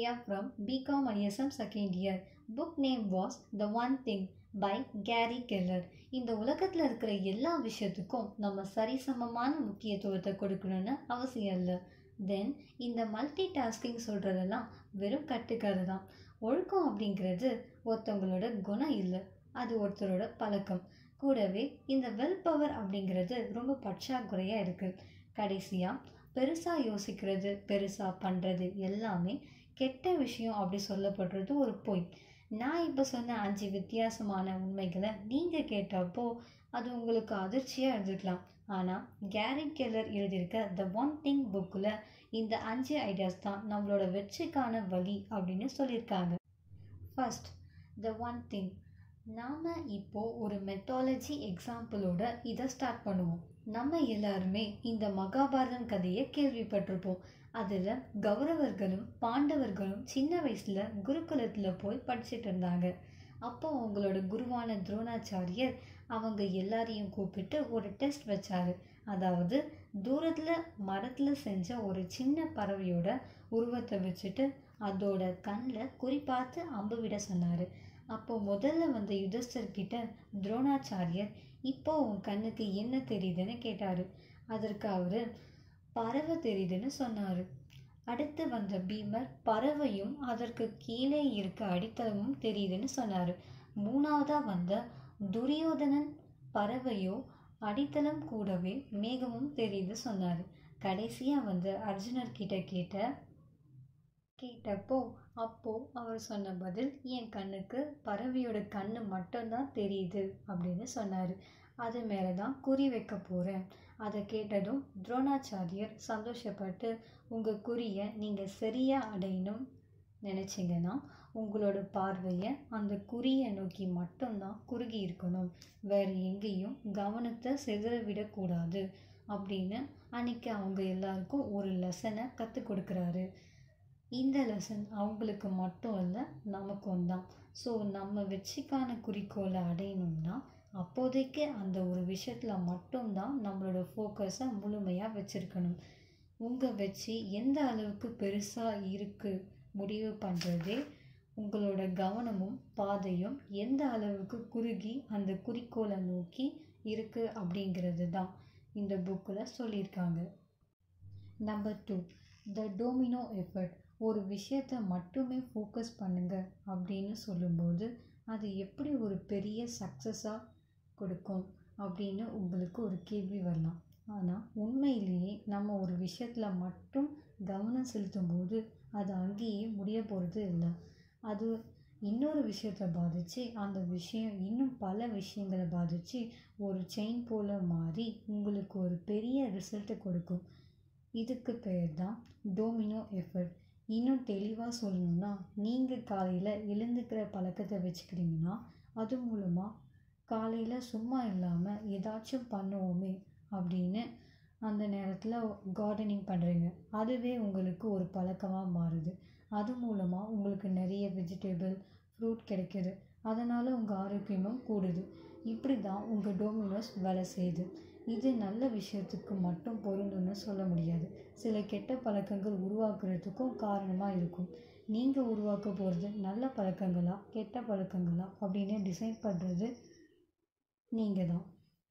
Priya from BCom ISM second year. Book name was The One Thing by Gary Keller. இந்த உலகத்தில் இருக்கிற எல்லா விஷயத்துக்கும் நம்ம சரிசமமான முக்கியத்துவத்தை கொடுக்கணும்னு அவசியம் இல்லை தென் இந்த மல்டி டாஸ்கிங் சொல்கிறதெல்லாம் வெறும் கட்டுக்கதை தான் ஒழுக்கம் அப்படிங்கிறது ஒருத்தவங்களோட குணம் இல்லை அது ஒருத்தரோட பழக்கம் கூடவே இந்த வெல் பவர் அப்படிங்கிறது ரொம்ப பற்றாக்குறையாக இருக்குது கடைசியாக பெருசாக யோசிக்கிறது பெருசாக பண்ணுறது எல்லாமே கெட்ட விஷயம் அப்படி சொல்லப்படுறது ஒரு பொய் நான் இப்போ சொன்ன அஞ்சு வித்தியாசமான உண்மைகளை நீங்கள் கேட்டப்போ அது உங்களுக்கு அதிர்ச்சியாக இருந்திருக்கலாம் ஆனால் கேரி கெல்லர் எழுதியிருக்க த ஒன் திங் புக்கில் இந்த அஞ்சு ஐடியாஸ் தான் நம்மளோட வெற்றிக்கான வழி அப்படின்னு சொல்லியிருக்காங்க ஃபர்ஸ்ட் த ஒன் திங் நாம் இப்போது ஒரு மெத்தாலஜி எக்ஸாம்பிளோட இதை ஸ்டார்ட் பண்ணுவோம் நம்ம எல்லாருமே இந்த மகாபாரதம் கதையை கேள்விப்பட்டிருப்போம் அதில் கௌரவர்களும் பாண்டவர்களும் சின்ன வயசில் குருகுலத்தில் போய் படிச்சுட்டு இருந்தாங்க அப்போ அவங்களோட குருவான துரோணாச்சாரியர் அவங்க எல்லாரையும் கூப்பிட்டு ஒரு டெஸ்ட் வச்சாரு அதாவது தூரத்தில் மரத்தில் செஞ்ச ஒரு சின்ன பறவையோட உருவத்தை வச்சுட்டு அதோட கண்ணில் குறிப்பாத்து அம்பு விட சொன்னார் அப்போ முதல்ல வந்த யுதஸ்தர்கிட்ட துரோணாச்சாரியர் இப்போ உன் கண்ணுக்கு என்ன தெரியுதுன்னு கேட்டார் அதற்கு அவர் பறவை தெரியுதுன்னு சொன்னார் அடுத்து வந்த பீமர் பறவையும் அதற்கு கீழே இருக்க அடித்தளமும் தெரியுதுன்னு சொன்னார் மூணாவதாக வந்த துரியோதனன் பறவையோ அடித்தளம் கூடவே மேகமும் தெரியுது சொன்னார் கடைசியாக வந்து அர்ஜுனர் கிட்ட கேட்ட கேட்டப்போ அப்போ அவர் சொன்ன பதில் என் கண்ணுக்கு பறவையோட கண்ணு மட்டும்தான் தெரியுது அப்படின்னு சொன்னார் அது மேலே தான் குறி வைக்க போகிறேன் அதை கேட்டதும் துரோணாச்சாரியர் சந்தோஷப்பட்டு உங்கள் குறியை நீங்கள் சரியாக அடையணும் நினச்சிங்கன்னா உங்களோட பார்வையை அந்த குறியை நோக்கி மட்டும்தான் குறுகி இருக்கணும் வேறு எங்கேயும் கவனத்தை சிதற விடக்கூடாது அப்படின்னு அன்னைக்கு அவங்க எல்லாருக்கும் ஒரு லெசனை கற்றுக் கொடுக்குறாரு இந்த லெசன் அவங்களுக்கு மட்டும் இல்லை நமக்கும் தான் ஸோ நம்ம வெற்றிக்கான குறிக்கோளை அடையணும்னா அப்போதைக்கு அந்த ஒரு விஷயத்தில் மட்டும்தான் நம்மளோட ஃபோக்கஸை முழுமையாக வச்சுருக்கணும் உங்கள் வெற்றி எந்த அளவுக்கு பெருசாக இருக்குது முடிவு பண்ணுறதே உங்களோட கவனமும் பாதையும் எந்த அளவுக்கு குறுகி அந்த குறிக்கோளை நோக்கி இருக்குது அப்படிங்கிறது தான் இந்த புக்கில் சொல்லியிருக்காங்க number two the domino effect ஒரு விஷயத்தை மட்டுமே ஃபோக்கஸ் பண்ணுங்க அப்படின்னு சொல்லும்போது அது எப்படி ஒரு பெரிய சக்ஸஸாக கொடுக்கும் அப்படின்னு உங்களுக்கு ஒரு கேள்வி வரலாம் ஆனால் உண்மையிலேயே நம்ம ஒரு விஷயத்தில் மட்டும் கவனம் செலுத்தும்போது அது அங்கேயே முடிய போகிறது இல்லை அது இன்னொரு விஷயத்தை பாதித்து அந்த விஷயம் இன்னும் பல விஷயங்களை பாதித்து ஒரு செயின் போல் மாறி உங்களுக்கு ஒரு பெரிய ரிசல்ட்டை கொடுக்கும் இதுக்கு பேர் தான் டோமினோ எஃபர்ட் இன்னும் தெளிவாக சொல்லணும்னா நீங்கள் காலையில் எழுந்துக்கிற பழக்கத்தை வச்சுக்கிறீங்கன்னா அது மூலமாக காலையில் சும்மா இல்லாமல் ஏதாச்சும் பண்ணுவோமே அப்படின்னு அந்த நேரத்தில் கார்டனிங் பண்ணுறீங்க அதுவே உங்களுக்கு ஒரு பழக்கமாக மாறுது அது மூலமாக உங்களுக்கு நிறைய வெஜிடபிள் ஃப்ரூட் கிடைக்கிது அதனால் உங்கள் ஆரோக்கியமும் கூடுது இப்படி தான் உங்கள் டோமினோஸ் வேலை செய்யுது இது நல்ல விஷயத்துக்கு மட்டும் பொருந்தும்னு சொல்ல முடியாது சில கெட்ட பழக்கங்கள் உருவாக்குறதுக்கும் காரணமாக இருக்கும் நீங்கள் உருவாக்க போகிறது நல்ல பழக்கங்களா கெட்ட பழக்கங்களா அப்படின்னு டிசைட் பண்ணுறது நீங்கள் தான்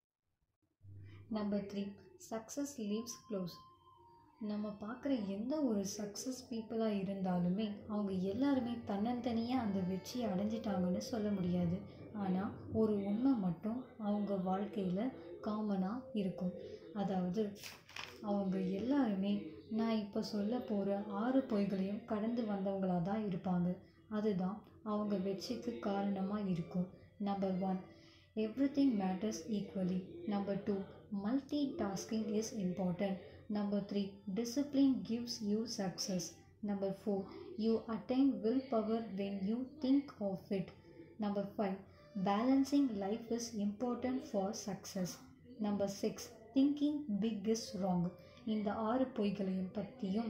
number three success leaves clues நம்ம பார்க்குற எந்த ஒரு சக்ஸஸ் பீப்புளாக இருந்தாலுமே அவங்க எல்லாருமே தன்னந்தனியாக அந்த வெற்றியை அடைஞ்சிட்டாங்கன்னு சொல்ல முடியாது ஆனால் ஒரு உண்மை மட்டும் அவங்க வாழ்க்கையில் காமனாக இருக்கும் அதாவது அவங்க எல்லாருமே நான் இப்போ சொல்ல போகிற ஆறு பொய்களையும் கடந்து வந்தவங்களாக தான் இருப்பாங்க அதுதான் அவங்க வெற்றிக்கு காரணமாக இருக்கும் number one everything matters equally number two multitasking is important number three discipline gives you success number four you attain will power when you think of it number five balancing life is important for success number six thinking big is wrong இந்த ஆறு பொய்களையும் பற்றியும்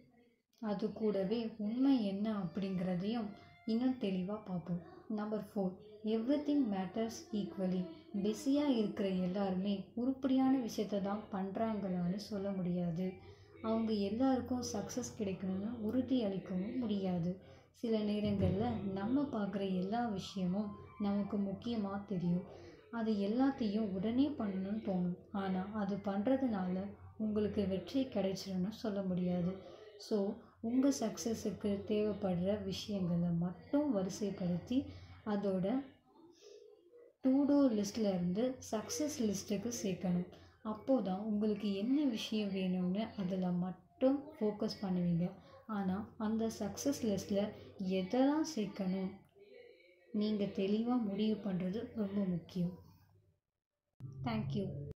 அது கூடவே உண்மை என்ன அப்படிங்கிறதையும் இன்னும் தெளிவாக பார்ப்போம் number four everything matters equally பிஸியாக இருக்கிற எல்லாருமே உருப்படியான விஷயத்தை தான் பண்ணுறாங்களான்னு சொல்ல முடியாது அவங்க எல்லாருக்கும் சக்ஸஸ் கிடைக்கணும்னு உறுதி அளிக்கவும் முடியாது சில நேரங்களில் நம்ம பார்க்குற எல்லா விஷயமும் நமக்கு முக்கியமாக தெரியும் அது எல்லாத்தையும் உடனே பண்ணணும்னு தோணும் ஆனால் அது பண்ணுறதுனால உங்களுக்கு வெற்றி கிடைச்சிரும்னு சொல்ல முடியாது ஸோ உங்கள் சக்ஸஸுக்கு தேவைப்படுற விஷயங்களை மட்டும் வரிசைப்படுத்தி அதோட டூ டோ லிஸ்ட்டில் இருந்து சக்ஸஸ் லிஸ்ட்டுக்கு சேர்க்கணும் அப்போது தான் உங்களுக்கு என்ன விஷயம் வேணும்னு அதில் மட்டும் ஃபோக்கஸ் பண்ணுவீங்க ஆனால் அந்த சக்ஸஸ் லிஸ்ட்டில் எதெல்லாம் சேர்க்கணும் நீங்கள் தெளிவாக முடிவு பண்ணுறது ரொம்ப முக்கியம் தேங்க்யூ